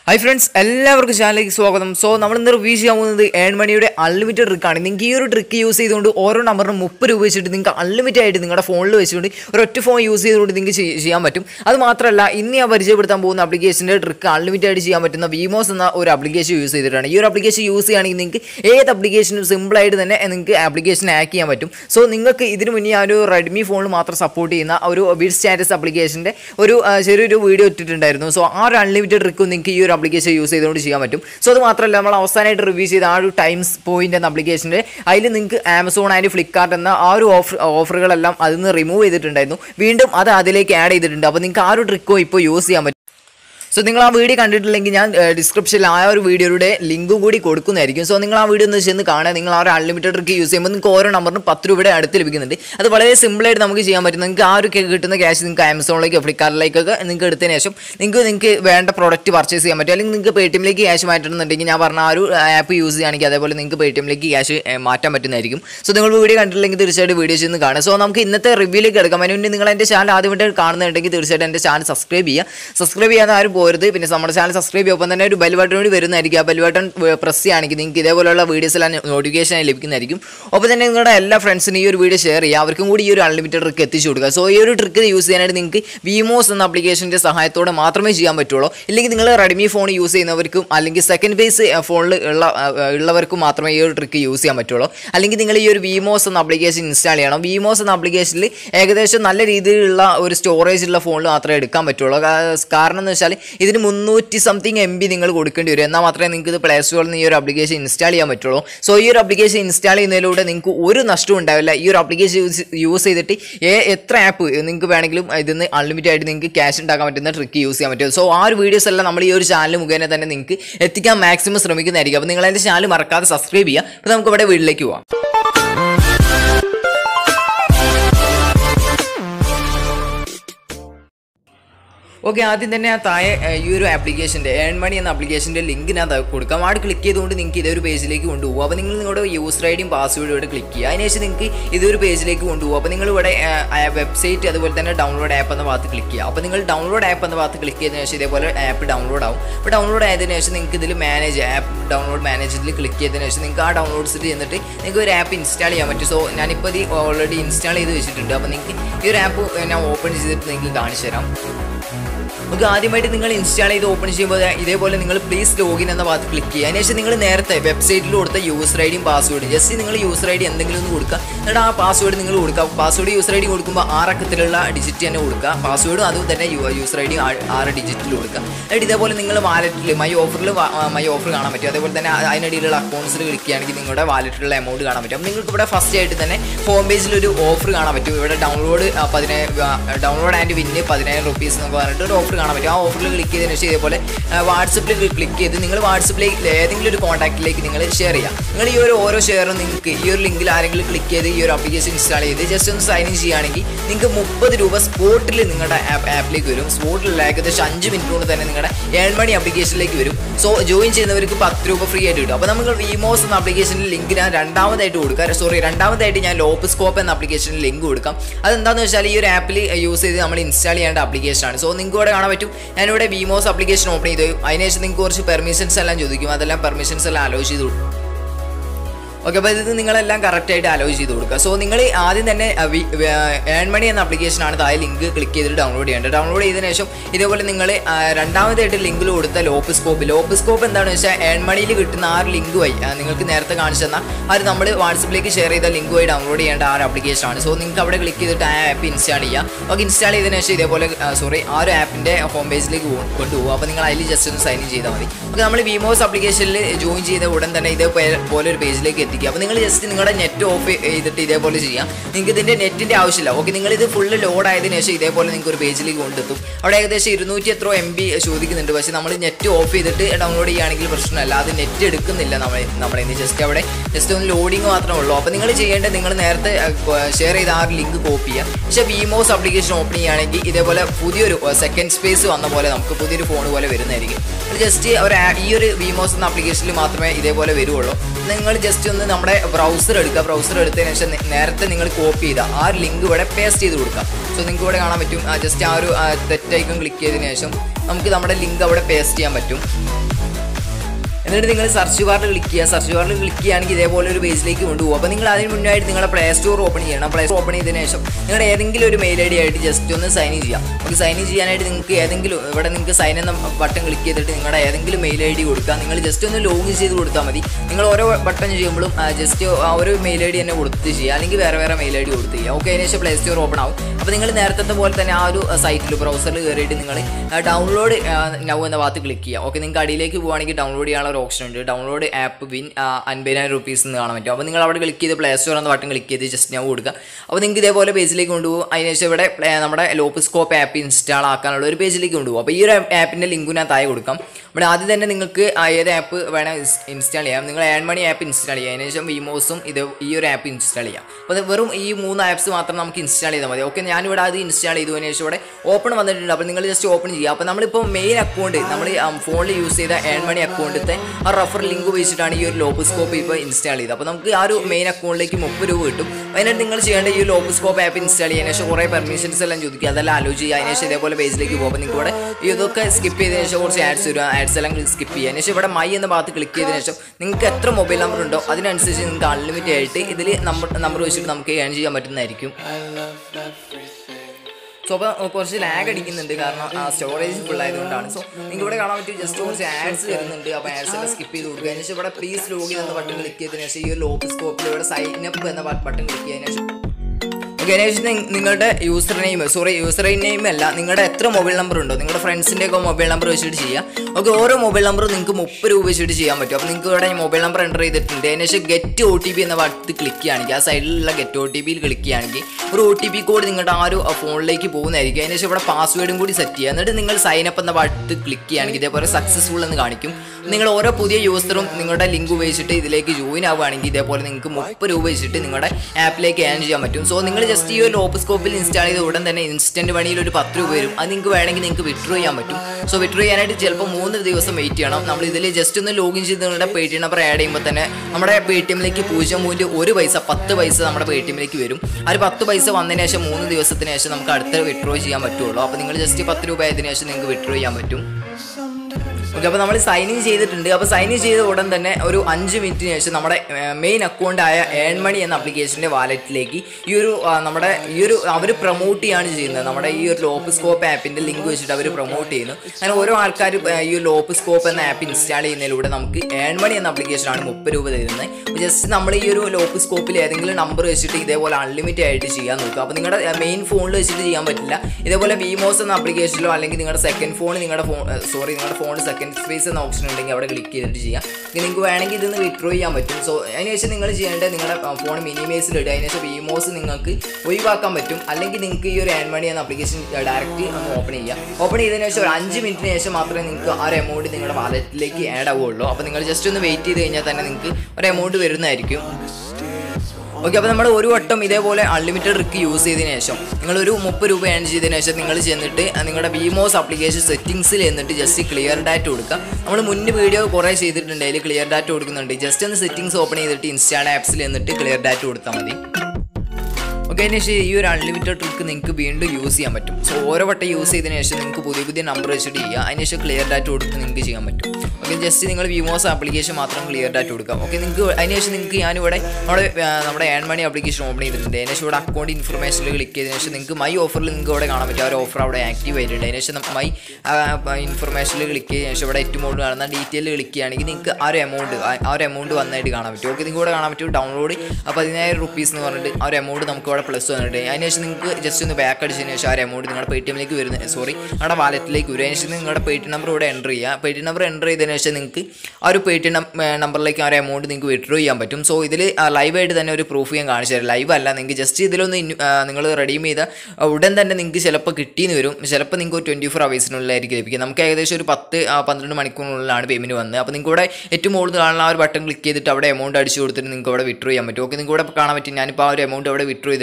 hi friends എല്ലാവർക്കും ചാനലിലേക്ക് സ്വാഗതം സോ നമ്മൾ ഇന്ന് റിവ്യൂ ചെയ്യാൻ പോകുന്നത് ഏൺ മണിയുടെ അൺലിമിറ്റഡ് ട്രിക്കാണ് നിങ്ങൾക്ക് ഈ ഒരു ട്രിക്ക് യൂസ് ചെയ്തുകൊണ്ട് ഓരോ നമ്പറിനും മുപ്പത് രൂപ വെച്ചിട്ട് നിങ്ങൾക്ക് അൺലിമിറ്റഡ് ആയിട്ട് നിങ്ങളുടെ ഫോണിൽ വെച്ചുകൊണ്ട് ഒരൊറ്റ ഫോൺ യൂസ് ചെയ്തുകൊണ്ട് നിങ്ങൾക്ക് ചെയ്- ചെയ്യാൻ പറ്റും അത് മാത്രമല്ല ഇന്ന് ഞാൻ പരിചയപ്പെടുത്താൻ പോകുന്ന ആപ്ലിക്കേഷൻ്റെ ട്രിക്ക് അൺലിമിറ്റഡ് ആയിട്ട് ചെയ്യാൻ പറ്റുന്ന വിമോസ് എന്ന ഒരു ആപ്ലിക്കേഷൻ യൂസ് ചെയ്തിട്ടാണ് ഈ ഒരു ആപ്ലിക്കേഷൻ യൂസ് ചെയ്യുകയാണെങ്കിൽ നിങ്ങൾക്ക് ഏത് ആപ്ലിക്കേഷനും സിമ്പിളായിട്ട് തന്നെ നിങ്ങൾക്ക് ആപ്ലിക്കേഷൻ ആക്ക് ചെയ്യാൻ പറ്റും സോ നിങ്ങൾക്ക് ഇതിന് മുന്നേ ആ ഒരു റെഡ്മി ഫോണിൽ മാത്രം സപ്പോർട്ട് ചെയ്യുന്ന ഒരു ബിഡ് സ്റ്റാറ്റസ് ആപ്ലിക്കേഷൻ്റെ ഒരു ആ, ചെറിയൊരു വീഡിയോ ഇട്ടിട്ടുണ്ടായിരുന്നു സോ ആ ഒരു അൺലിമിറ്റഡ് ട്രിക്കും നിങ്ങൾക്ക് ഈ ഒരു ആപ്ലിക്കേഷൻ യൂസ് ചെയ്തുകൊണ്ട് ചെയ്യാൻ പറ്റും സോ അത് മാത്രമല്ല നമ്മൾ അവസാനമായിട്ട് റിവ്യൂ ചെയ്ത ആ ഒരു ടൈംസ് പോയിന്റ് എന്ന ആപ്ലിക്കേഷൻ്റെ അതിൽ നിങ്ങൾക്ക് ആമസോൺ ആൻഡ് ഫ്ലിപ്കാർട്ട് എന്ന ആ ഒരു ഓഫർ ഓഫറുകളെല്ലാം അതിൽ നിന്ന് റിമൂവ് ചെയ്തിട്ടുണ്ടായിരുന്നു വീണ്ടും അത് അതിലേക്ക് ആഡ് ചെയ്തിട്ടുണ്ട് അപ്പോൾ നിങ്ങൾക്ക് ആ ഒരു ട്രിക്കോ ഇപ്പോൾ യൂസ് ചെയ്യാൻ പറ്റും സോ നിങ്ങൾ ആ വീഡിയോ കണ്ടിട്ടില്ലെങ്കിൽ ഞാൻ ഡിസ്ക്രിപ്ഷനിൽ ആ ഒരു വീഡിയോയുടെ ലിങ്കും കൂടി കൊടുക്കുന്നതായിരിക്കും സോ നിങ്ങൾ ആ വീഡിയോ ഒന്ന് ചെന്ന് കാണുക നിങ്ങൾ ആ ഒരു അൺലിമിറ്റഡ് ട്രിക്ക് യൂസ് ചെയ്യുമ്പോൾ നിങ്ങൾക്ക് ഓരോ നമ്പറിനും പത്ത് രൂപയുടെ അടുത്ത് ലഭിക്കുന്നുണ്ട് അത് വളരെ സിമ്പിളായിട്ട് നമുക്ക് ചെയ്യാൻ പറ്റും നിങ്ങൾക്ക് ആ ഒരു കെ- കിട്ടുന്ന ക്യാഷ് നിങ്ങൾക്ക് ആമസോണിലേക്കോ ഫ്ലിപ്കാർട്ടിലേക്കൊക്കെ നിങ്ങൾക്ക് എടുത്തതിന് ശേഷം നിങ്ങൾക്ക് നിങ്ങൾക്ക് വേണ്ട പ്രോഡക്റ്റ് പർച്ചേസ് ചെയ്യാൻ പറ്റും അല്ലെങ്കിൽ നിങ്ങൾക്ക് പേ ടി എമ്മിലേക്ക് ക്യാഷ് മാറ്റണമെന്നുണ്ടെങ്കിൽ ഞാൻ പറഞ്ഞ ആ ഒരു ആപ്പ് യൂസ് ചെയ്യുകയാണെങ്കിൽ അതേപോലെ നിങ്ങൾക്ക് പേ ടി എമ്മിലേക്ക് ക്യാഷ് മാറ്റാൻ പറ്റുന്നതായിരിക്കും സോ നിങ്ങൾ വീഡിയോ കണ്ടിട്ടില്ലെങ്കിൽ തീർച്ചയായിട്ടും വീഡിയോ ചെന്ന് കാണുക സോ നമുക്ക് ഇന്നത്തെ റിവ്യൂലേക്ക് എടുക്കാം അതിന് വേണ്ടി നിങ്ങൾ എൻ്റെ ചാനൽ ആദ്യമായിട്ട് കാണുന്നുണ്ടെങ്കിൽ തീർച്ചയായിട്ടും എൻ്റെ ചാനൽ സബ്സ്ക്രൈബ് ചെയ്യുക സബ്സ്ക്രൈബ് ചെയ്യാൻ ആരും പോരുത് പിന്നെ നമ്മുടെ ചാനൽ സബ്സ്ക്രൈബ് ചെയ്യുമ്പോൾ തന്നെ ഒരു ബെൽ ബട്ടൺ കൂടി വരുന്നതായിരിക്കും ആ ബെൽ ബട്ടൺ പ്രസ് ചെയ്യുകയാണെങ്കിൽ നിങ്ങൾക്ക് ഇതേപോലെയുള്ള വീഡിയോസ് എല്ലാം നോട്ടിഫിക്കേഷൻ ലഭിക്കുന്നതായിരിക്കും അപ്പോൾ തന്നെ നിങ്ങളുടെ എല്ലാ ഫ്രണ്ട്സിനും ഈ ഒരു വീഡിയോ ഷെയർ ചെയ്യുക അവർക്കും കൂടി ഈ ഒരു അൺലിമിറ്റഡ് ട്രിക്ക് എത്തിച്ചു കൊടുക്കുക സോ ഈ ഒരു ട്രിക്ക് യൂസ് ചെയ്യാനായിട്ട് നിങ്ങൾക്ക് വിമോസ് എന്ന ആപ്ലിക്കേഷൻ്റെ സഹായത്തോടെ മാത്രമേ ചെയ്യാൻ പറ്റുള്ളൂ ഇല്ലെങ്കിൽ നിങ്ങൾ റെഡ്മി ഫോൺ യൂസ് ചെയ്യുന്നവർക്കും അല്ലെങ്കിൽ സെക്കൻഡ് ബേസ് ഫോണിൽ ഉള്ള ആ, ഉള്ളവർക്കും മാത്രമേ ഈ ഒരു ട്രിക്ക് യൂസ് ചെയ്യാൻ പറ്റുള്ളൂ അല്ലെങ്കിൽ നിങ്ങൾ ഈ ഒരു വിമോസ് എന്ന ആപ്ലിക്കേഷൻ ഇൻസ്റ്റാൾ ചെയ്യണം വിമോസ് എന്ന ആപ്ലിക്കേഷനിൽ ഏകദേശം നല്ല രീതിയിലുള്ള ഒരു സ്റ്റോറേജ് ഉള്ള ഫോണിൽ മാത്രമേ എടുക്കാൻ പറ്റുള്ളൂ കാ- കാരണം എന്ന് വെച്ചാൽ ഇതിന് മുന്നൂറ്റി സംതിങ് എം ബി നിങ്ങൾ കൊടുക്കേണ്ടി വരും എന്നാൽ മാത്രമേ നിങ്ങൾക്ക് ഇത് പ്ലേ സ്റ്റോറിൽ നിന്ന് ഈ ഒരു ആപ്ലിക്കേഷൻ ഇൻസ്റ്റാൾ ചെയ്യാൻ പറ്റുള്ളൂ സോ ഈ ഒരു ആപ്ലിക്കേഷൻ ഇൻസ്റ്റാൾ ചെയ്യുന്നതിലൂടെ നിങ്ങൾക്ക് ഒരു നഷ്ടവും ഉണ്ടാവില്ല ഈ ഒരു ആപ്ലിക്കേഷൻ യൂസ് യൂസ് ചെയ്തിട്ട് ഏ- എത്ര ആപ്പ് നിങ്ങൾക്ക് വേണമെങ്കിലും ഇതിന്ന് അൺലിമിറ്റഡ് ആയിട്ട് നിങ്ങൾക്ക് ക്യാഷ് ഉണ്ടാക്കാൻ പറ്റുന്ന ട്രിക്ക് യൂസ് ചെയ്യാൻ പറ്റും സോ ആ ഒരു വീഡിയോസ് എല്ലാം നമ്മൾ ഈ ഒരു ചാനൽ മുഖേന തന്നെ നിങ്ങൾക്ക് എത്തിക്കാൻ മാക്സിമം ശ്രമിക്കുന്നതായിരിക്കും അപ്പോൾ നിങ്ങൾ എൻ്റെ ചാനൽ മറക്കാതെ സബ്സ്ക്രൈബ് ചെയ്യുക അപ്പോൾ നമുക്ക് ഇവിടെ വീട്ടിലേക്ക് പോവാം ഓക്കെ ആദ്യം തന്നെ ആ താഴെ ഏഹ്, ഈ ഒരു ആപ്ലിക്കേഷൻ്റെ ഏൺ മണി എന്ന ആപ്ലിക്കേഷൻ്റെ ലിങ്ക് ഞാൻ താഴെ കൊടുക്കാം അവിടെ ക്ലിക്ക് ചെയ്തുകൊണ്ട് നിങ്ങൾക്ക് ഇതൊരു പേജിലേക്ക് കൊണ്ടുപോകും അപ്പോൾ നിങ്ങൾ നിങ്ങളുടെ യൂസർ ഐ ഡിയും പാസ്വേഡും ഇവിടെ ക്ലിക്ക് ചെയ്യുക അതിനുശേഷം നിങ്ങൾക്ക് ഇതൊരു പേജിലേക്ക് കൊണ്ടുപോകും അപ്പോൾ നിങ്ങൾ ഇവിടെ വെബ്സൈറ്റ് അതുപോലെ തന്നെ ഡൗൺലോഡ് ആപ്പ് എന്ന ഭാഗത്ത് ക്ലിക്ക് ചെയ്യുക അപ്പോൾ നിങ്ങൾ ഡൗൺലോഡ് ആപ്പ് എന്ന ഭാഗത്ത് ക്ലിക്ക് ചെയ്തതിനു ശേഷം ഇതേപോലെ ആപ്പ് ഡൗൺലോഡ് ആവും അപ്പോൾ ഡൗൺലോഡ് ആയതിനു ശേഷം നിങ്ങൾക്ക് ഇതിൽ മാനേജ് ആപ്പ് ഡൗൺലോഡ് മാനേജറിൽ ക്ലിക്ക് ചെയ്തതിനു ശേഷം നിങ്ങൾക്ക് ആ ഡൗൺലോഡ്സിൽ ചെന്നിട്ട് നിങ്ങൾക്ക് ഒരു ആപ്പ് ഇൻസ്റ്റാൾ ചെയ്യാൻ പറ്റും സോ ഞാനിപ്പോൾ ഇത് ഓൾറെഡി ഇൻസ്റ്റാൾ ചെയ്ത് വെച്ചിട്ടുണ്ട് അപ്പോൾ നിങ്ങൾക്ക് ഈ ഒരു ആപ്പ് ഞാൻ ഓപ്പൺ ചെയ്തിട്ട് നിങ്ങൾക്ക് കാണിച്ചു തരാം നമുക്ക് ആദ്യമായിട്ട് നിങ്ങൾ ഇൻസ്റ്റാൾ ചെയ്ത് ഓപ്പൺ ചെയ്യുമ്പോൾ ദേ ഇതേപോലെ നിങ്ങൾ പ്ലീസ് ലോഗിൻ എന്ന ഭാഗത്ത് ക്ലിക്ക് ചെയ്യുക അതിനുശേഷം നിങ്ങൾ നേരത്തെ വെബ്സൈറ്റിൽ കൊടുത്ത യൂസർ ഐ ഡിയും പാസ്വേഡും ജസ്റ്റ് നിങ്ങൾ യൂസർ ഐ ഡി എന്തെങ്കിലും ഒന്ന് കൊടുക്കുക എന്നിട്ട് ആ പാസ്വേഡ് നിങ്ങൾ കൊടുക്കുക പാസ്വേഡ് യൂസർ ഐ ഡി കൊടുക്കുമ്പോൾ ആറക്കത്തിലുള്ള ഡിജിറ്റ് തന്നെ കൊടുക്കുക പാസ്വേഡും അതും തന്നെ യൂസർ ഐ ഡി ആറ് ഡിജിറ്റിൽ കൊടുക്കുക എന്നിട്ട് ഇതേപോലെ നിങ്ങൾ വാലറ്റിൽ മൈ ഓഫറിൽ മൈ ഓഫർ കാണാൻ പറ്റും അതേപോലെ തന്നെ അ- അതിനിടയിലുള്ള അക്കൗണ്ട്സിൽ ക്ലിക്ക് ചെയ്യുകയാണെങ്കിൽ നിങ്ങളുടെ വാലറ്റിലുള്ള എമൗണ്ട് കാണാൻ പറ്റും അപ്പോൾ നിങ്ങൾക്ക് ഇവിടെ ഫസ്റ്റ് ആയിട്ട് തന്നെ ഹോം പേജിൽ ഒരു ഓഫർ കാണാൻ പറ്റും ഇവിടെ ഡൗൺലോഡ് പതിനായിരം ഡൗൺലോഡ് ആൻഡ് വിന്ന് പതിനായിരം റുപ്പീസ് എന്നൊക്കെ പറഞ്ഞിട്ട് ഒരു ഓഫർ കാണാൻ പറ്റും ആ ഓഫറിൽ ക്ലിക്ക് ചെയ്തതിന് ശേഷം ഇതേപോലെ വാട്സപ്പിൽ ക്ലിക്ക് ചെയ്ത് നിങ്ങൾ വാട്സപ്പിലേക്ക് ഏതെങ്കിലും ഒരു കോൺടാക്റ്റിലേക്ക് നിങ്ങൾ ഷെയർ ചെയ്യാം നിങ്ങൾ ഈ ഒരു ഓരോ ഷെയറും നിങ്ങൾക്ക് ഈ ഒരു ലിങ്കിൽ ആരെങ്കിലും ക്ലിക്ക് ചെയ്ത് ഈ ഒരു ആപ്ലിക്കേഷൻ ഇൻസ്റ്റാൾ ചെയ്ത് ജസ്റ്റ് ഒന്ന് സൈൻ ഇൻ ചെയ്യുകയാണെങ്കിൽ നിങ്ങൾക്ക് മുപ്പത് രൂപ സ്പോട്ടിൽ നിങ്ങളുടെ ആപ്പ് ആപ്പിലേക്ക് വരും സ്പോട്ടിൽ ഏകദേശം അഞ്ച് മിനിറ്റ് കൊണ്ട് തന്നെ നിങ്ങളുടെ ഏൺ മണി ആപ്ലിക്കേഷനിലേക്ക് വരും സോ ജോയിൻ ചെയ്യുന്നവർക്ക് പത്ത് രൂപ ഫ്രീ ആയിട്ട് കിട്ടും അപ്പോൾ നമുക്ക് വിമോസ് എന്ന ആപ്ലിക്കേഷനിൽ ലിങ്ക് ഞാൻ രണ്ടാമതായിട്ട് കൊടുക്കാം സോറി രണ്ടാമതായിട്ട് ഞാൻ ലോപ്പ് സ്കോപ്പ് എന്ന ആപ്ലിക്കേഷനിൽ ലിങ്ക് കൊടുക്കാം അതെന്താണെന്ന് വെച്ചാൽ ഈ ഒരു ആപ്പിൽ യൂസ് ചെയ്ത് നമ്മൾ ഇൻസ്റ്റാൾ ചെയ്യേണ്ട ആപ്ലിക്കേഷനാണ് സോ നിങ്ങൾക്ക് ഇവിടെ കാണാൻ പറ്റും ഞാനിവിടെ വിമോസ് ആപ്ലിക്കേഷൻ ഓപ്പൺ ചെയ്തു അതിനുശേഷം നിങ്ങൾക്ക് കുറച്ച് പെർമിഷൻസ് എല്ലാം ചോദിക്കും അതെല്ലാം പെർമിഷൻസ് എല്ലാം അലോ ചെയ്ത് കൊടുക്കും ഓക്കെ അപ്പോൾ ഇത് നിങ്ങളെല്ലാം കറക്റ്റായിട്ട് അലോ ചെയ്ത് കൊടുക്കുക സോ നിങ്ങൾ ആദ്യം തന്നെ ഏൺ മണി എന്ന ആപ്ലിക്കേഷനാണ് താഴെ ലിങ്ക് ക്ലിക്ക് ചെയ്തിട്ട് ഡൗൺലോഡ് ചെയ്യേണ്ടത് ഡൗൺലോഡ് ചെയ്തതിനു ശേഷം ഇതേപോലെ നിങ്ങൾ രണ്ടാമതായിട്ട് ലിങ്കിൽ കൊടുത്ത ലോപ്പ് സ്കോപ്പ് ലോപ്പ് സ്കോപ്പ് എന്താണെന്ന് വെച്ചാൽ ഏൺ മണിയിൽ കിട്ടുന്ന ആ ഒരു ലിങ്ക് വഴി ആ, നിങ്ങൾക്ക് നേരത്തെ കാണിച്ചു തന്ന അത് നമ്മൾ വാട്സപ്പിലേക്ക് ഷെയർ ചെയ്ത ലിങ്ക് വഴി ഡൗൺലോഡ് ചെയ്യേണ്ട ആ ഒരു ആപ്ലിക്കേഷനാണ് സോ നിങ്ങൾക്ക് അവിടെ ക്ലിക്ക് ചെയ്തിട്ട് ആ ആപ്പ് ഇൻസ്റ്റാൾ ചെയ്യുക ഓക്കെ ഇൻസ്റ്റാൾ ചെയ്തതിനു ശേഷം ഇതേപോലെ സോറി ആ ഒരു ആപ്പിൻ്റെ ഹോം പേജിലേക്ക് കൊണ്ടുപോകും അപ്പോൾ നിങ്ങൾ അതിൽ ജസ്റ്റ് ഒന്ന് സൈൻ ഇൻ ചെയ്താൽ മതി ഓക്കെ നമ്മൾ വിമോസ് ആപ്ലിക്കേഷനിൽ ജോയിൻ ചെയ്ത ഉടൻ തന്നെ ഇതേപോലെ ഒരു പേജിലേക്ക് എത്തിക്കുക അപ്പോൾ നിങ്ങൾ ജസ്റ്റ് നിങ്ങളുടെ നെറ്റ് ഓഫ് ചെയ്തിട്ട് ഇതേപോലെ ചെയ്യാം നിങ്ങൾക്ക് ഇതിൻ്റെ നെറ്റിൻ്റെ ആവശ്യമില്ല ഓക്കെ നിങ്ങൾ ഇത് ഫുള്ള് ലോഡ് ആയതിനു ശേഷം ഇതേപോലെ നിങ്ങൾക്ക് ഒരു പേജിലേക്ക് കൊണ്ടെത്തും അവിടെ ഏകദേശം ഇരുന്നൂറ്റി എത്രയോ എം ബി ചോദിക്കുന്നുണ്ട് പക്ഷേ നമ്മൾ നെറ്റ് ഓഫ് ചെയ്തിട്ട് ഡൗൺലോഡ് ചെയ്യുകയാണെങ്കിൽ പ്രശ്നമല്ല അത് നെറ്റ് എടുക്കുന്നില്ല നമ്മൾ നമ്മളിന്ന് ജസ്റ്റ് അവിടെ ജസ്റ്റ് ഒന്ന് ലോഡിങ് മാത്രമേ ഉള്ളൂ അപ്പോൾ നിങ്ങൾ ചെയ്യേണ്ടത് നിങ്ങൾ നേരത്തെ ഷെയർ ചെയ്ത ആ ഒരു ലിങ്ക് കോപ്പി ചെയ്യുക പക്ഷേ വിമോസ് ആപ്ലിക്കേഷൻ ഓപ്പൺ ചെയ്യുകയാണെങ്കിൽ ഇതേപോലെ പുതിയൊരു സെക്കൻഡ് സ്പേസ് വന്ന പോലെ നമുക്ക് പുതിയൊരു ഫോൺ പോലെ വരുന്നതായിരിക്കും ജസ്റ്റ് ഒരു ആ- ഈ ഒരു വിമോസ് എന്ന ആപ്ലിക്കേഷനിൽ മാത്രമേ ഇതേപോലെ വരുള്ളൂ നിങ്ങൾ ജസ്റ്റ് ഒന്ന് നമ്മുടെ ബ്രൗസർ എടുക്കുക ബ്രൗസർ എടുത്തതിന് ശേഷം നെ- നേരത്തെ നിങ്ങൾ കോപ്പി ചെയ്ത ആ ഒരു ലിങ്ക് ഇവിടെ പേസ്റ്റ് ചെയ്ത് കൊടുക്കുക സോ നിങ്ങൾക്ക് ഇവിടെ കാണാൻ പറ്റും ജസ്റ്റ് ആ ഒരു തെറ്റൈക്കൺ ക്ലിക്ക് ചെയ്തതിന് ശേഷം നമുക്ക് നമ്മുടെ ലിങ്ക് അവിടെ പേസ്റ്റ് ചെയ്യാൻ പറ്റും എന്നിട്ട് നിങ്ങൾ സെർച്ച് ബാറിൽ ക്ലിക്ക് ചെയ്യുക സെർച്ച് ബാറിൽ ക്ലിക്ക് ചെയ്യുകയാണെങ്കിൽ ഇതേപോലെ ഒരു പേജിലേക്ക് കൊണ്ടുപോകും അപ്പോൾ നിങ്ങൾ അതിന് മുന്നായിട്ട് നിങ്ങളുടെ പ്ലേ സ്റ്റോർ ഓപ്പൺ ചെയ്യണം പ്ലേ സ്റ്റോർ ഓപ്പൺ ചെയ്തതിന് ശേഷം നിങ്ങളുടെ ഏതെങ്കിലും ഒരു മെയിൽ ഐ ഡി ആയിട്ട് ജസ്റ്റ് ഒന്ന് സൈൻ ഇൻ ചെയ്യാം നമുക്ക് സൈൻ ഇൻ ചെയ്യാനായിട്ട് നിങ്ങൾക്ക് ഏതെങ്കിലും ഇവിടെ നിങ്ങൾക്ക് സൈൻ എന്ന ബട്ടൺ ക്ലിക്ക് ചെയ്തിട്ട് നിങ്ങളുടെ ഏതെങ്കിലും മെയിൽ ഐ ഡി കൊടുക്കുക നിങ്ങൾ ജസ്റ്റ് ഒന്ന് ലോഗിൻ ചെയ്ത് കൊടുത്താൽ മതി നിങ്ങൾ ഓരോ ബട്ടൺ ചെയ്യുമ്പോഴും ജസ്റ്റ് ആ ഒരു മെയിൽ ഐ ഡി തന്നെ കൊടുത്ത് ചെയ്യുക അല്ലെങ്കിൽ വേറെ വേറെ മെയിൽ ഐ ഡി കൊടുത്ത് ചെയ്യുക ഓക്കെ അതിന് ശേഷം പ്ലേ സ്റ്റോർ ഓപ്പൺ ആവും അപ്പോൾ നിങ്ങൾ നേരത്തെ പോലെ തന്നെ ആ ഒരു സൈറ്റിൽ ബ്രൗസറിൽ കയറിയിട്ട് നിങ്ങൾ ഡൗൺലോഡ് നൗ എന്ന ഭാഗത്ത് ക്ലിക്ക് ചെയ്യുക ഓക്കെ നിങ്ങൾക്ക് അടിയിലേക്ക് പോകുകയാണെങ്കിൽ ഡൗൺലോഡ് ചെയ്യാനുള്ള ഒരു ഓപ്ഷൻ ഉണ്ട് ഡൗൺലോഡ് ആപ്പ് വിൻ അൻപതിനായിരം റുപ്പീസ് എന്ന് കാണാൻ പറ്റും അപ്പോൾ നിങ്ങൾ അവിടെ ക്ലിക്ക് ചെയ്ത് പ്ലേ സ്റ്റോർ എന്ന ബട്ടൺ ക്ലിക്ക് ചെയ്ത് ജസ്റ്റ് ഞാൻ കൊടുക്കുക അപ്പോൾ നിങ്ങൾക്ക് ഇതേപോലെ പേജിലേക്ക് കൊണ്ടുപോകും അതിനുശേഷം ഇവിടെ play- നമ്മുടെ ലോപ്സ്കോപ്പ് ആപ്പ് ഇൻസ്റ്റാൾ ആക്കാനുള്ള ഒരു പേജിലേക്ക് കൊണ്ടുപോകും അപ്പോൾ ഈ ഒരു ആപ്പിൻ്റെ ലിങ്ക് ഞാൻ താഴെ കൊടുക്കാം ഇവിടെ ആദ്യം തന്നെ നിങ്ങൾക്ക് ആ ഏത് ആപ്പ് വേണം ഇൻസ്റ്റാൾ ചെയ്യാം നിങ്ങൾ ഏൺ മണി ആപ്പ് ഇൻസ്റ്റാൾ ചെയ്യാം അതിനുശേഷം വിമോസും ഇത് ഈ ഒരു ആപ്പ് ഇൻസ്റ്റാൾ ചെയ്യാം അപ്പോൾ അത് വെറും ഈ മൂന്ന് ആപ്സ് മാത്രം നമുക്ക് ഇൻസ്റ്റാൾ ചെയ്താൽ മതി ഓക്കെ ഞാനിവിടെ അത് ഇൻസ്റ്റാൾ ചെയ്തതിന് ശേഷം ഇവിടെ ഓപ്പൺ വന്നിട്ടുണ്ട് അപ്പോൾ നിങ്ങൾ ജസ്റ്റ് ഓപ്പൺ ചെയ്യുക അപ്പോൾ നമ്മളിപ്പോൾ മെയിൻ അക്കൗണ്ട് നമ്മൾ ഫോണിൽ യൂസ് ചെയ്ത ഏൺ മണി അക്കൗണ്ടിലത്തെ ആ റഫർ ലിങ്ക് ഉപയോഗിച്ചിട്ടാണ് ഈ ഒരു ലോപ്പസ്കോപ്പ് ഇപ്പോൾ ഇൻസ്റ്റാൾ ചെയ്തത് അപ്പോൾ നമുക്ക് ആ ഒരു മെയിൻ അക്കൗണ്ടിലേക്ക് മുപ്പത് രൂപ കിട്ടും അതിനായിട്ട് നിങ്ങൾ ചെയ്യേണ്ട ഈ ലോപ്പസ്കോപ്പ് ആപ്പ് ഇൻസ്റ്റാൾ ചെയ്യാൻ ശേഷം കുറേ പെർമിഷൻസ് എല്ലാം ചോദിക്കുക അതെല്ലാം അലോ ചെയ്യുക അതിന് ശേഷം ഇതേപോലെ പേജിലേക്ക് പോകുമ്പോൾ നിങ്ങൾക്ക് ഇവിടെ ഇതൊക്കെ സ്കിപ്പ് ചെയ്തതിന് ശേഷം കുറച്ച് ആഡ്സ് വരും ആഡ്സ് എല്ലാം സ്കിപ്പ് ചെയ്യുക അതിന് ശേഷം ഇവിടെ മൈ എന്ന ഭാഗത്ത് ക്ലിക്ക് ചെയ്തതിന് ശേഷം നിങ്ങൾക്ക് എത്ര മൊബൈൽ നമ്പർ ഉണ്ടോ അതിനനുസരിച്ച് നിങ്ങൾക്ക് അൺലിമിറ്റഡ് ആയിട്ട് ഇതിൽ നമ്പർ നമ്പർ വെച്ചിട്ട് നമുക്ക് ഏൺ ചെയ്യാൻ പറ്റുന്നതായിരിക്കും സോ അപ്പോൾ കുറച്ച് ലാഗ് അടിക്കുന്നുണ്ട് കാരണം ആ സ്റ്റോറേജ് ഫുൾ ആയതുകൊണ്ടാണ് സോ നിങ്ങൾക്ക് ഇവിടെ കാണാൻ പറ്റും ജസ്റ്റ് കുറച്ച് ആഡ്സ് വരുന്നുണ്ട് അപ്പോൾ ആഡ്സ് എല്ലാം സ്കിപ്പ് ചെയ്ത് കൊടുക്കുക അതിന് ശേഷം ഇവിടെ പ്ലീസ് ലോഗിൻ എന്ന ബട്ടൺ ക്ലിക്ക് ചെയ്തതിന് ശേഷം ഈ ഒരു ലോക്ക് സ്കോപ്പിൽ ഇവിടെ സൈൻ അപ്പ് എന്ന ബട്ടൺ ക്ലിക്ക് ചെയ്തതിന് ശേഷം ഓക്കെ അതിനുശേഷം നി- നിങ്ങളുടെ user name sorry user name അല്ല നിങ്ങളുടെ എത്ര മൊബൈൽ നമ്പർ ഉണ്ടോ നിങ്ങളുടെ ഫ്രണ്ട്സിൻ്റെ ഒക്കെ മൊബൈൽ നമ്പർ വെച്ചിട്ട് ചെയ്യുക ഓക്കെ ഓരോ മൊബൈൽ നമ്പറും നിങ്ങൾക്ക് മുപ്പത് രൂപ വെച്ചിട്ട് ചെയ്യാൻ പറ്റും അപ്പോൾ നിങ്ങൾക്ക് ഇവിടെ മൊബൈൽ നമ്പർ എൻ്റർ ചെയ്തിട്ടുണ്ട് അതിനുശേഷം ഗെറ്റ് ഒ ടി പി എന്ന ഭാഗത്ത് ക്ലിക്ക് ചെയ്യുകയാണെങ്കിൽ ആ സൈഡിലുള്ള ഗെറ്റ് ഒ ടി പിയിൽ ക്ലിക്ക് ചെയ്യുകയാണെങ്കിൽ ഒരു ഒ ടി പി കോഡ് നിങ്ങളുടെ ആ ഒരു ഫോണിലേക്ക് പോകുന്നതായിരിക്കും അതിനുശേഷം ഇവിടെ പാസ്വേഡും കൂടി സെറ്റ് ചെയ്യുക എന്നിട്ട് നിങ്ങൾ സൈൻ അപ്പ് എന്ന ഭാഗത്ത് ക്ലിക്ക് ചെയ്യുകയാണെങ്കിൽ ഇതേപോലെ സക്സസ്ഫുൾ എന്ന് കാണിക്കും നിങ്ങൾ ഓരോ പുതിയ യൂസറും നിങ്ങളുടെ ലിങ്ക് ഉപയോഗിച്ചിട്ട് ഇതിലേക്ക് ജോയിൻ ആവുകയാണെങ്കിൽ ഇതേപോലെ നിങ്ങൾക്ക് മുപ്പത് രൂപ വെച്ചിട്ട് നിങ്ങളുടെ ആപ്പിലേക്ക് ഏൺ ചെയ്യാൻ പറ്റും സോ നിങ്ങൾ ജസ്റ്റ് ഈ ഒരു ലോപ്സ്കോപ്പിൽ ഇൻസ്റ്റാൾ ചെയ്ത ഉടൻ തന്നെ ഇൻസ്റ്റന്റ് വണിയിൽ ഒരു പത്ത് രൂപ വരും അത് നിങ്ങൾക്ക് വേണമെങ്കിൽ നിങ്ങൾക്ക് വിഡ്രോ ചെയ്യാൻ പറ്റും സോ വിഡ്രോ ചെയ്യാനായിട്ട് ചിലപ്പോൾ മൂന്ന് ദിവസം വെയിറ്റ് ചെയ്യണം നമ്മൾ ഇതിൽ ജസ്റ്റ് ഒന്ന് ലോഗിൻ ചെയ്ത് നിങ്ങളുടെ Paytm number add ചെയ്യുമ്പോൾ തന്നെ നമ്മുടെ പേ ടി എമ്മിലേക്ക് പൂജ്യം പോയിന്റ് ഒരു പൈസ പത്ത് പൈസ നമ്മുടെ പേ ടി എമ്മിലേക്ക് വരും ആ ഒരു പത്ത് പൈസ വന്നതിന് ശേഷം മൂന്ന് ദിവസത്തിന് ശേഷം നമുക്ക് അടുത്ത വിഡ്രോ ചെയ്യാൻ പറ്റുള്ളൂ അപ്പോൾ നിങ്ങൾ ജസ്റ്റ് പത്ത് രൂപ ആയതിനു ശേഷം നിങ്ങൾക്ക് വിഡ്രോ ചെയ്യാൻ പറ്റും ഓക്കെ അപ്പോൾ നമ്മൾ സൈൻ ഇൻ ചെയ്തിട്ടുണ്ട് അപ്പോൾ സൈൻ ഇൻ ചെയ്ത ഉടൻ തന്നെ ഒരു അഞ്ച് മിനിറ്റിന് ശേഷം നമ്മുടെ മെയിൻ അക്കൗണ്ടായ ഏൺ മണി എന്ന ആപ്ലിക്കേഷൻ്റെ വാലറ്റിലേക്ക് ഈ ഒരു ആ, നമ്മുടെ ഈ ഒരു അവർ പ്രൊമോട്ട് ചെയ്യാണ് ചെയ്യുന്നത് നമ്മുടെ ഈ ഒരു ലോപ്പ് സ്കോപ്പ് ആപ്പിൻ്റെ ലിങ്ക് വെച്ചിട്ട് അവർ പ്രൊമോട്ട് ചെയ്യുന്നു അങ്ങനെ ഓരോ ആൾക്കാർ ഈ ഒരു ലോപ്പ് സ്കോപ്പ് എന്ന ആപ്പ് ഇൻസ്റ്റാൾ ചെയ്യുന്നതിലൂടെ നമുക്ക് ഏൺ മണി എന്ന ആപ്ലിക്കേഷനാണ് മുപ്പത് രൂപ തരുന്നത് ജസ്റ്റ് നമ്മൾ ഈ ഒരു ലോപ്പ് സ്കോപ്പിൽ ഏതെങ്കിലും നമ്പർ വെച്ചിട്ട് ഇതേപോലെ അൺലിമിറ്റഡ് ആയിട്ട് ചെയ്യാൻ നോക്കുക അപ്പോൾ നിങ്ങളുടെ മെയിൻ ഫോണിൽ വെച്ചിട്ട് ചെയ്യാൻ പറ്റില്ല ഇതേപോലെ വിമോസ് എന്ന ആപ്ലിക്കേഷനിലോ അല്ലെങ്കിൽ നിങ്ങളുടെ സെക്കൻഡ് ഫോൺ നിങ്ങളുടെ ഫോൺ സോറി നിങ്ങളുടെ ഫോണിൽ സെക്കൻഡ് സ്പേസ് എന്ന ഓപ്ഷൻ ഉണ്ടെങ്കിൽ അവിടെ ക്ലിക്ക് ചെയ്തിട്ട് ചെയ്യാം ഇനി നിങ്ങൾക്ക് വേണമെങ്കിൽ ഇതൊന്ന് വിഡ്രോ ചെയ്യാൻ പറ്റും സോ അതിനുശേഷം നിങ്ങൾ ചെയ്യേണ്ടത് നിങ്ങളുടെ ഫോൺ മിനിമൈസിൽ ഇടുക അതിനുശേഷം വിമോസ് നിങ്ങൾക്ക് ഒഴിവാക്കാൻ പറ്റും അല്ലെങ്കിൽ നിങ്ങൾക്ക് ഈ ഒരു ആൻ മണി എന്ന ആപ്ലിക്കേഷൻ ഡയറക്റ്റ് ഒന്ന് ഓപ്പൺ ചെയ്യാം ഓപ്പൺ ചെയ്തതിന് ശേഷം ഒരു അഞ്ച് മിനിറ്റിന് ശേഷം മാത്രമേ നിങ്ങൾക്ക് ആ ഒരു എമൗണ്ട് നിങ്ങളുടെ വാലറ്റിലേക്ക് ആഡ് ആവുകയുള്ളൂ അപ്പോൾ നിങ്ങൾ ജസ്റ്റ് ഒന്ന് വെയിറ്റ് ചെയ്ത് കഴിഞ്ഞാൽ തന്നെ നിങ്ങൾക്ക് ഒരു എമൗണ്ട് വരുന്നതായിരിക്കും ഓക്കെ അപ്പോൾ നമ്മൾ ഒരു വട്ടം ഇതേപോലെ അൺലിമിറ്റഡ് റിക്ക് യൂസ് ചെയ്തതിന് ശേഷം നിങ്ങളൊരു മുപ്പത് രൂപ ഏൺ ചെയ്തതിന് ശേഷം നിങ്ങൾ ചെന്നിട്ട് നിങ്ങളുടെ വിമോസ് ആപ്ലിക്കേഷൻ സെറ്റിംഗ്സിൽ എന്നിട്ട് ജസ്റ്റ് ക്ലിയർ ഡാറ്റ കൊടുക്കുക നമ്മൾ മുന്നേ വീഡിയോ കുറേ ചെയ്തിട്ടുണ്ട് അതിൽ ക്ലിയർ ഡാറ്റ കൊടുക്കുന്നുണ്ട് ജസ്റ്റ് ഒന്ന് സെറ്റിംഗ്സ് ഓപ്പൺ ചെയ്തിട്ട് ഇൻസ്റ്റാൾ ആപ്സിൽ എന്നിട്ട് ക്ലിയർ ഡാറ്റ കൊടുത്താൽ മതി ഓക്കെ അതിന് ശേഷം ഈ ഒരു അൺലിമിറ്റഡ് ട്രിക്ക് നിങ്ങൾക്ക് വീണ്ടും യൂസ് ചെയ്യാൻ പറ്റും സോ ഓരോ വട്ടം യൂസ് ചെയ്തതിന് ശേഷം നിങ്ങൾക്ക് പുതിയ പുതിയ നമ്പർ വെച്ചിട്ട് ചെയ്യുക അതിന് ശേഷം ക്ലിയർ ഡാറ്റ കൊടുത്ത് നിങ്ങൾക്ക് ചെയ്യാൻ പറ്റും ഓക്കെ ജസ്റ്റ് നിങ്ങൾ വിമോസ് ആപ്ലിക്കേഷൻ മാത്രം ക്ലിയർ ഡാറ്റ കൊടുക്കാം ഓക്കെ നിങ്ങൾക്ക് അതിന് ശേഷം നിങ്ങൾക്ക് ഞാനിവിടെ നമ്മുടെ ആ, നമ്മുടെ ഏൺ മണി ആപ്ലിക്കേഷൻ ഓപ്പൺ ചെയ്തിട്ടുണ്ട് അതിന് ശേഷം ഇവിടെ അക്കൗണ്ട് ഇൻഫർമേഷനിൽ ക്ലിക്ക് ചെയ്തതിന് ശേഷം നിങ്ങൾക്ക് മൈ ഓഫറിൽ നിങ്ങൾക്ക് ഇവിടെ കാണാൻ പറ്റും ആ ഒരു ഓഫർ അവിടെ ആക്റ്റീവ് ആയിട്ടുണ്ട് അതിന് ശേഷം മൈ ഇൻഫർമേഷനിൽ ക്ലിക്ക് ചെയ്തതിന് ശേഷം ഇവിടെ ഏറ്റവും മുകളിൽ കാണുന്ന ഡീറ്റെയിൽ ക്ലിക്ക് ചെയ്യുകയാണെങ്കിൽ നിങ്ങൾക്ക് ആ ഒരു എമൗണ്ട് ആ ഒരു എമൗണ്ട് വന്നായിട്ട് കാണാൻ പറ്റും ഓക്കെ നിങ്ങൾക്ക് ഇവിടെ കാണാൻ പറ്റും ഡൗൺലോഡ് പതിനായിരം റുപ്പീസ് എന്ന് പറഞ്ഞിട്ട് ആ ഒരു എമൗണ്ട് നമുക്ക് ഇവിടെ പ്ലസ് വന്നിട്ട് അതിനുശേഷം നിങ്ങൾക്ക് ജസ്റ്റ് ഒന്ന് ബാക്ക് അടിച്ചതിന് ശേഷം ആ ഒരു എമൗണ്ട് നിങ്ങളുടെ പേ ടി എമ്മിലേക്ക് വരുന്ന സോറി നിങ്ങളുടെ വാലറ്റിലേക്ക് വരും അതിന് ശേഷം നിങ്ങളുടെ പേ ടി നമ്പർ ഇവിടെ എൻ്റർ ചെയ്യുക പേ ടി നമ്പർ എൻ്റർ ചെയ്തതിന് ശേഷം നിങ്ങൾക്ക് ആ ഒരു പേ ടി നമ്പറിലേക്ക് ആ ഒരു എമൗണ്ട് നിങ്ങൾക്ക് വിഡ്രോ ചെയ്യാൻ പറ്റും സോ ഇതിൽ ലൈവായിട്ട് തന്നെ ഒരു പ്രൂഫ് ഞാൻ കാണിച്ചു തരാം ലൈവ് അല്ല നിങ്ങൾക്ക് ജസ്റ്റ് ഇതിലൊന്ന് നിങ്ങൾ റെഡീം ചെയ്ത ആ, ഉടൻ തന്നെ നിങ്ങൾക്ക് ചിലപ്പോൾ കിട്ടിയെന്ന് വരും ചിലപ്പോൾ നിങ്ങൾക്ക് ഒരു ട്വൻറ്റി ഫോർ അവേഴ്സിനുള്ളിലായിരിക്കും ലഭിക്കുക നമുക്ക് ഏകദേശം ഒരു പത്ത് ആ, പന്ത്രണ്ട് മണിക്കൂറിനുള്ളിലാണ് പേയ്മെൻറ്റ് വന്നത് അപ്പോൾ നിങ്ങൾക്ക് ഇവിടെ ഏറ്റവും മുകളിൽ കാണുന്ന ആ ഒരു ബട്ടൺ ക്ലിക്ക് ചെയ്തിട്ട് അവിടെ എമൗണ്ട് അടിച്ചു കൊടുത്തിട്ട് നിങ്ങൾക്ക് അവിടെ വിഡ്രോ ചെയ്യാൻ പറ്റും ഓക്കെ നിങ്ങൾക്ക് ഇവിടെ കാണാൻ പറ്റും ഞാനിപ്പോൾ ആ ഒരു എമൗണ്ട് അവിടെ വിഡ്രോ ചെയ്തിട്ടുണ്ട്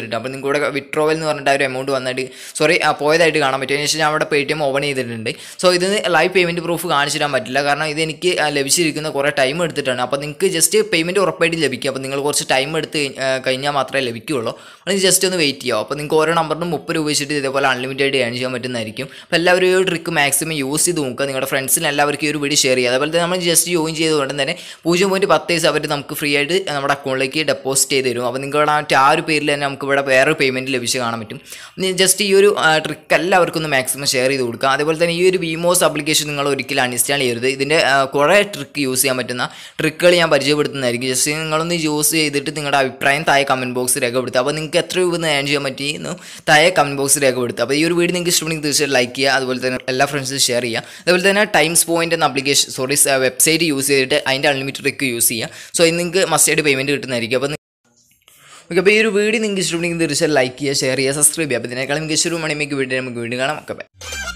ചെയ്തിട്ടുണ്ട് അപ്പോൾ നിങ്ങൾക്ക് ഇവിടെ വിട്രോവൽ എന്ന് പറഞ്ഞിട്ട് ആ ഒരു എമൗണ്ട് വന്നിട്ട് സോറി പോയതായിട്ട് കാണാൻ പറ്റും അതിനുശേഷം ഞാൻ അവിടെ പേ ടി എം ഓപ്പൺ ചെയ്തിട്ടുണ്ട് സോ ഇത് ലൈവ് പേയ്മെൻറ്റ് പ്രൂഫ് കാണിച്ചു തരാൻ പറ്റില്ല കാരണം ഇത് എനിക്ക് ആ, ലഭിച്ചിരിക്കുന്ന കുറേ ടൈം എടുത്തിട്ടാണ് അപ്പോൾ നിങ്ങൾക്ക് ജസ്റ്റ് പേയ്മെൻറ്റ് ഉറപ്പായിട്ട് ലഭിക്കും അപ്പോൾ നിങ്ങൾ കുറച്ച് ടൈം എടുത്ത് കഴി- ആ, കഴിഞ്ഞാൽ മാത്രമേ ലഭിക്കുകയുള്ളൂ അപ്പോൾ ജസ്റ്റ് ഒന്ന് വെയിറ്റ് ചെയ്യാം അപ്പോൾ നിങ്ങൾക്ക് ഓരോ നമ്പറിനും മുപ്പത് രൂപ വെച്ചിട്ട് ഇതേപോലെ അൺലിമിറ്റഡ് ഏൺ ചെയ്യാൻ പറ്റുന്നതായിരിക്കും അപ്പോൾ എല്ലാവരും ഈ ഒരു ട്രിക്ക് മാക്സിമം യൂസ് ചെയ്ത് നോക്കുക നിങ്ങളുടെ ഫ്രണ്ട്സിന് എല്ലാവർക്കും ഈ ഒരു വീഡിയോ ഷെയർ ചെയ്യുക അതേപോലെ തന്നെ നമ്മൾ ജസ്റ്റ് ജോയിൻ ചെയ്തുകൊണ്ട് തന്നെ പൂജ്യം പോയിൻറ്റ് പത്ത് പൈസ അവർ നമുക്ക് ഫ്രീ ആയിട്ട് നമ്മുടെ അക്കൗണ്ടിലേക്ക് ഡെപ്പോസിറ്റ് ചെയ്ത് തരും അപ്പോൾ നിങ്ങളുടെ ആ ആ ഒരു പേരിൽ തന്നെ നമുക്ക് ഇവിടെ വേറെ പേയ്മെൻറ്റ് ലഭിച്ച് കാണാൻ പറ്റും ജസ്റ്റ് ഈ ഒരു ട്രിക്ക് എല്ലാവർക്കും ഒന്ന് മാക്സിമം ഷെയർ ചെയ്ത് കൊടുക്കുക അതേപോലെ തന്നെ ഈ ഒരു വിമോസ് ആപ്ലിക്കേഷൻ നിങ്ങൾ ഒരിക്കലും അൺഇൻസ്റ്റാൾ ചെയ്യരുത് ഇതിൻ്റെ ആ, കുറേ ട്രിക്ക് യൂസ് ചെയ്യാൻ പറ്റുന്ന ട്രിക്കുകൾ ഞാൻ പരിചയപ്പെടുത്തുന്നതായിരിക്കും ജസ്റ്റ് നിങ്ങളൊന്ന് യൂസ് ചെയ്തിട്ട് നിങ്ങളുടെ അഭിപ്രായം താഴെ കമൻറ്റ് ബോക്സ് രേഖപ്പെടുത്തുക അപ്പോൾ നിങ്ങൾക്ക് എത്ര രൂപ ഏൺ ചെയ്യാൻ പറ്റിയെന്ന് താഴെ കമൻറ്റ് ബോക്സ് രേഖപ്പെടുത്തുക അപ്പോൾ ഈ ഒരു വീഡിയോ നിങ്ങൾക്ക് ഇഷ്ടപ്പെടുമെങ്കിൽ തീർച്ചയായും ലൈക്ക് ചെയ്യുക അതുപോലെ തന്നെ എല്ലാ ഫ്രണ്ട്സും ഷെയർ ചെയ്യുക അതുപോലെ തന്നെ ടൈംസ് പോയിന്റ് എന്ന ആപ്ലിക്കേഷൻ സോറി വെബ്സൈറ്റ് യൂസ് ചെയ്തിട്ട് അതിൻ്റെ അൺലിമിറ്റഡ് ട്രിക്ക് യൂസ് ചെയ്യുക സോ ഇത് നിങ്ങൾക്ക് മസ്റ്റായിട്ട് പേയ്മെൻറ്റ് കിട്ടുന്നതായിരിക്കും അപ്പോൾ ഓക്കെ അപ്പോൾ ഈ ഒരു വീഡിയോ നിങ്ങൾക്ക് ഇഷ്ടപ്പെടുമെങ്കിൽ തീർച്ചയായും ലൈക്ക് ചെയ്യുക ഷെയർ ചെയ്യുക സബ്സ്ക്രൈബ് ചെയ്യുക അപ്പോൾ ഇതിനേക്കാളും മികച്ചൊരു മണിമേക്ക് വീഡിയോ നമുക്ക് വീണ്ടും കാണാം ഒക്കെ ബൈ